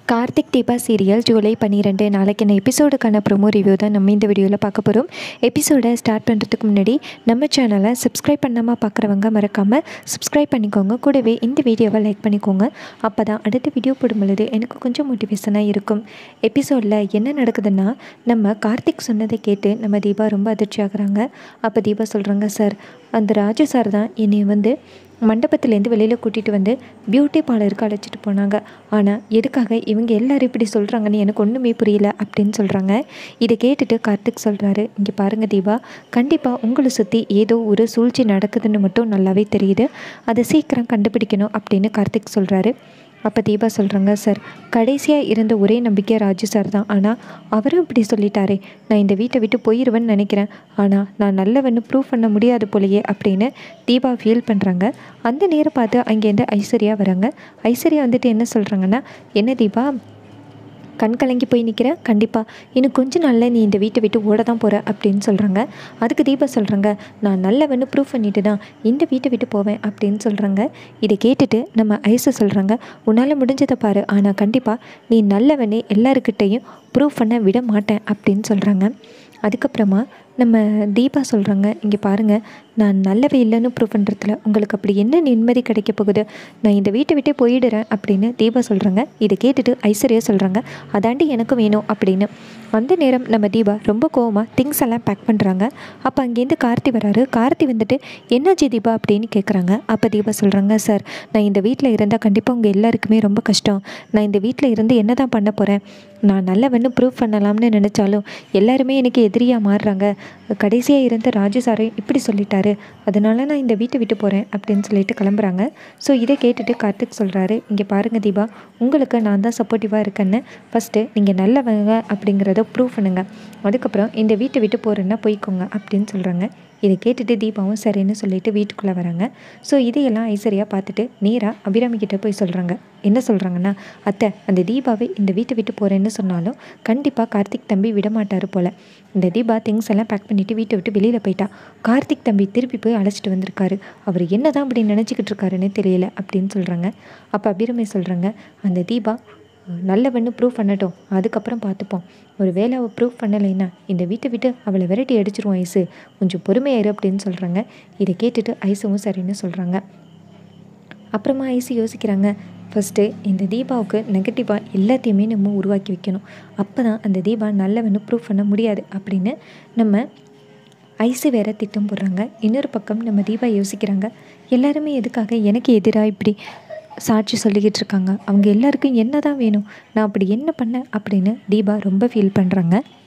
Karthik Deepa serial July பன்னிரெண்டு நாளைக்கான எபிசோடுக்கான promo review தான் நம்ம இந்த வீடியோவில் பார்க்க போகிறோம் எபிசோடை ஸ்டார்ட் பண்ணுறதுக்கு முன்னாடி நம்ம சேனலை சப்ஸ்கிரைப் பண்ணாமல் பார்க்குறவங்க மறக்காமல் சப்ஸ்கிரைப் பண்ணிக்கோங்க கூடவே இந்த வீடியோவை லைக் பண்ணிக்கோங்க அப்போ தான் அடுத்த வீடியோ போடும் பொழுது எனக்கு கொஞ்சம் மோட்டிவேஷனாக இருக்கும் எபிசோடில் என்ன நடக்குதுன்னா நம்ம கார்த்திக் சொன்னதை கேட்டு நம்ம தீபா ரொம்ப அதிர்ச்சி ஆகுறாங்க அப்போ தீபா சொல்கிறாங்க சார் அந்த ராஜு சார் தான் என்னை வந்து மண்டபத்துலேருந்து வெளியில் கூட்டிகிட்டு வந்து பியூட்டி பார்லருக்கு அழைச்சிட்டு போனாங்க ஆனால் எதுக்காக இவங்க எல்லாரும் இப்படி சொல்கிறாங்கன்னு எனக்கு ஒன்றுமே புரியல அப்படின்னு சொல்கிறாங்க இதை கேட்டுட்டு கார்த்திக் சொல்கிறாரு இங்கே பாருங்கள் தீபா கண்டிப்பாக உங்களை சுற்றி ஏதோ ஒரு சூழ்ச்சி நடக்குதுன்னு மட்டும் நல்லாவே தெரியுது அதை சீக்கிரம் கண்டுபிடிக்கணும் அப்படின்னு கார்த்திக் சொல்கிறாரு அப்போ தீபா சொல்கிறாங்க சார் கடைசியாக இருந்த ஒரே நம்பிக்கை ராஜு சார் தான் ஆனால் அவரும் இப்படி சொல்லிட்டாரே நான் இந்த வீட்டை விட்டு போயிடுவேன்னு நினைக்கிறேன் ஆனால் நான் நல்லவன்னு ப்ரூவ் பண்ண முடியாது போலையே அப்படின்னு தீபா ஃபீல் பண்ணுறாங்க அந்த நேரம் பார்த்து அங்கேருந்து ஐஸ்வர்யா வராங்க ஐஸ்வர்யா வந்துட்டு என்ன சொல்கிறாங்கன்னா என்ன தீபா கண் கலங்கி போய் நிற்கிறேன் கண்டிப்பாக இன்னும் கொஞ்ச நாளில் நீ இந்த வீட்டை விட்டு ஓட தான் போகிற அப்படின்னு சொல்கிறாங்க அதுக்கு தீபா சொல்கிறாங்க நான் நல்லவன்னு ப்ரூவ் பண்ணிட்டு தான் இந்த வீட்டை விட்டு போவேன் அப்படின்னு சொல்கிறாங்க இதை கேட்டுட்டு நம்ம ஐஸை சொல்கிறாங்க உன்னால் முடிஞ்சதை பாரு ஆனால் கண்டிப்பாக நீ நல்லவனே எல்லாருக்கிட்டேயும் ப்ரூவ் பண்ண விட மாட்டேன் அப்படின்னு சொல்கிறாங்க அதுக்கப்புறமா நம்ம தீபா சொல்கிறாங்க இங்கே பாருங்கள் நான் நல்லவே இல்லைன்னு ப்ரூவ் பண்ணுறதுல உங்களுக்கு அப்படி என்ன நிம்மதி கிடைக்க போகுது நான் இந்த வீட்டை விட்டே போயிடுறேன் அப்படின்னு தீபா சொல்கிறாங்க இதை கேட்டுட்டு ஐஸ்வர்யா சொல்கிறாங்க அதாண்டி எனக்கும் வேணும் அப்படின்னு அந்த நேரம் நம்ம தீபா ரொம்ப கோவமாக திங்ஸ் எல்லாம் பேக் பண்ணுறாங்க அப்போ அங்கேருந்து கார்த்தி வராரு கார்த்தி வந்துட்டு என்னாச்சு தீபா அப்படின்னு கேட்குறாங்க அப்போ தீபா சொல்கிறாங்க சார் நான் இந்த வீட்டில் இருந்தால் கண்டிப்பாக உங்கள் எல்லாருக்குமே ரொம்ப கஷ்டம் நான் இந்த வீட்டில் இருந்து என்ன தான் பண்ண போகிறேன் நான் நல்லவன்னு ப்ரூவ் பண்ணலாம்னு நினச்சாலும் எல்லாருமே எனக்கு எதிரியாக மாறுறாங்க கடைசியாக இருந்த ராஜு சாரை இப்படி சொல்லிட்டாரு அதனால நான் இந்த வீட்டை விட்டு போகிறேன் அப்படின்னு சொல்லிட்டு கிளம்புறாங்க ஸோ இதை கேட்டுட்டு கார்த்திக் சொல்கிறாரு இங்கே பாருங்கள் தீபா உங்களுக்கு நான் தான் சப்போர்ட்டிவாக இருக்கேன்னு ஃபஸ்ட்டு நீங்கள் நல்லவங்க அப்படிங்கிறத ப்ரூவ் பண்ணுங்கள் அதுக்கப்புறம் இந்த வீட்டை விட்டு போகிறேன்னா போய்க்கோங்க அப்படின்னு சொல்கிறாங்க இதை கேட்டுட்டு தீபாவும் சரின்னு சொல்லிட்டு வீட்டுக்குள்ளே வராங்க ஸோ இதையெல்லாம் ஐஸ்வர்யா பார்த்துட்டு நேராக அபிராமி கிட்ட போய் சொல்கிறாங்க என்ன சொல்கிறாங்கன்னா அத்தை அந்த தீபாவை இந்த வீட்டை விட்டு போகிறேன்னு சொன்னாலும் கண்டிப்பாக கார்த்திக் தம்பி விட மாட்டார் போல் இந்த தீபா திங்ஸ் எல்லாம் பேக் பண்ணிவிட்டு வீட்டை விட்டு வெளியில் போயிட்டா கார்த்திக் தம்பி திருப்பி போய் அழைச்சிட்டு வந்திருக்காரு அவர் என்ன தான் அப்படி நினச்சிக்கிட்டு இருக்காருன்னு தெரியல அப்படின்னு சொல்கிறாங்க அப்போ அபிராமி சொல்கிறாங்க அந்த தீபா நல்லவன்னு ப்ரூவ் பண்ணட்டும் அதுக்கப்புறம் பார்த்துப்போம் ஒரு வேலை அவள் ப்ரூவ் பண்ணலைன்னா இந்த வீட்டை விட்டு அவளை விரட்டி அடிச்சிருவோம் ஐஸு கொஞ்சம் பொறுமையாயிரு அப்படின்னு சொல்கிறாங்க இதை கேட்டுட்டு ஐஸும் சரின்னு சொல்கிறாங்க அப்புறமா ஐஸு யோசிக்கிறாங்க ஃபஸ்ட்டு இந்த தீபாவுக்கு நெகட்டிவாக எல்லாத்தையுமே நம்ம உருவாக்கி வைக்கணும் அப்போ தான் அந்த தீபா நல்லவன்னு ப்ரூவ் பண்ண முடியாது அப்படின்னு நம்ம ஐஸு வேற திட்டம் போடுறாங்க இன்னொரு பக்கம் நம்ம தீபா யோசிக்கிறாங்க எல்லாருமே எதுக்காக எனக்கு எதிராக இப்படி சாட்சி சொல்லிக்கிட்டு இருக்காங்க அவங்க எல்லாருக்கும் என்ன தான் வேணும் நான் அப்படி என்ன பண்ணேன் அப்படின்னு தீபா ரொம்ப ஃபீல் பண்ணுறாங்க